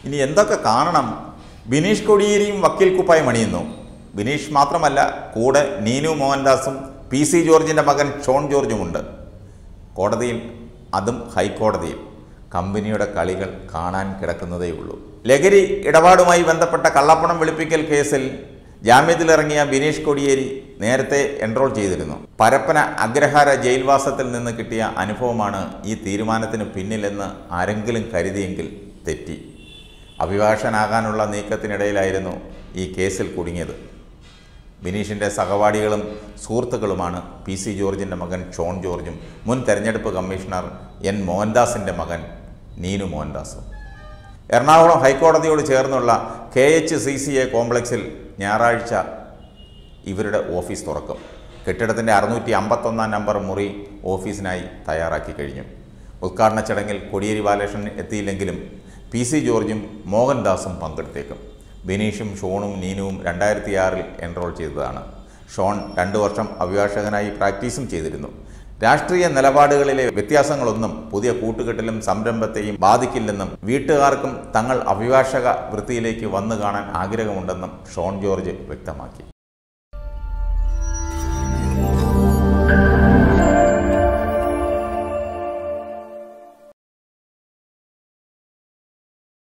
ഇനി എന്തൊക്കെ കാണണം ബിനീഷ് കൊടിയേരിയും വക്കീൽ കുപ്പായം അണിയുന്നു ബിനീഷ് മാത്രമല്ല കൂടെ നീനു മോഹൻദാസും പി സി ജോർജിൻ്റെ മകൻ ഷോൺ ജോർജുമുണ്ട് കോടതിയിൽ അതും ഹൈക്കോടതിയിൽ കമ്പനിയുടെ കളികൾ കാണാൻ കിടക്കുന്നതേ ഉള്ളൂ ലഹരി ഇടപാടുമായി ബന്ധപ്പെട്ട കള്ളപ്പണം വെളുപ്പിക്കൽ കേസിൽ ജാമ്യത്തിലിറങ്ങിയ ബിനീഷ് കൊടിയേരി നേരത്തെ എൻറോൾ ചെയ്തിരുന്നു പരപ്പന അഗ്രഹാര ജയിൽവാസത്തിൽ നിന്ന് കിട്ടിയ അനുഭവമാണ് ഈ തീരുമാനത്തിന് പിന്നിലെന്ന് ആരെങ്കിലും കരുതിയെങ്കിൽ തെറ്റി അഭിഭാഷകനാകാനുള്ള നീക്കത്തിനിടയിലായിരുന്നു ഈ കേസിൽ കുടുങ്ങിയത് ബിനീഷിൻ്റെ സഹപാഠികളും സുഹൃത്തുക്കളുമാണ് പി സി ജോർജിൻ്റെ മകൻ ഷോൺ ജോർജും മുൻ തെരഞ്ഞെടുപ്പ് കമ്മീഷണർ എൻ മോഹൻദാസിൻ്റെ മകൻ നീനു മോഹൻദാസും എറണാകുളം ഹൈക്കോടതിയോട് ചേർന്നുള്ള K H C C A കോംപ്ലക്സിൽ ഞായറാഴ്ച ഇവരുടെ ഓഫീസ് തുറക്കും കെട്ടിടത്തിൻ്റെ അറുന്നൂറ്റി അമ്പത്തൊന്നാം നമ്പർ മുറി ഓഫീസിനായി തയ്യാറാക്കി കഴിഞ്ഞു ഉദ്ഘാടന ചടങ്ങിൽ കോടിയേരി ബാലകൃഷ്ണൻ എത്തിയില്ലെങ്കിലും പി സി ജോർജും മോഹൻദാസും പങ്കെടുത്തേക്കും ബിനീഷും ഷോണും നീനുവും രണ്ടായിരത്തി ആറിൽ എൻറോൾ ചെയ്തതാണ് ഷോൺ രണ്ടു വർഷം അഭിഭാഷകനായി പ്രാക്ടീസും ചെയ്തിരുന്നു രാഷ്ട്രീയ നിലപാടുകളിലെ വ്യത്യാസങ്ങളൊന്നും പുതിയ കൂട്ടുകെട്ടിലും സംരംഭത്തെയും ബാധിക്കില്ലെന്നും വീട്ടുകാർക്കും തങ്ങൾ അഭിഭാഷക വൃത്തിയിലേക്ക് വന്നു കാണാൻ ആഗ്രഹമുണ്ടെന്നും ഷോൺ ജോർജ് വ്യക്തമാക്കി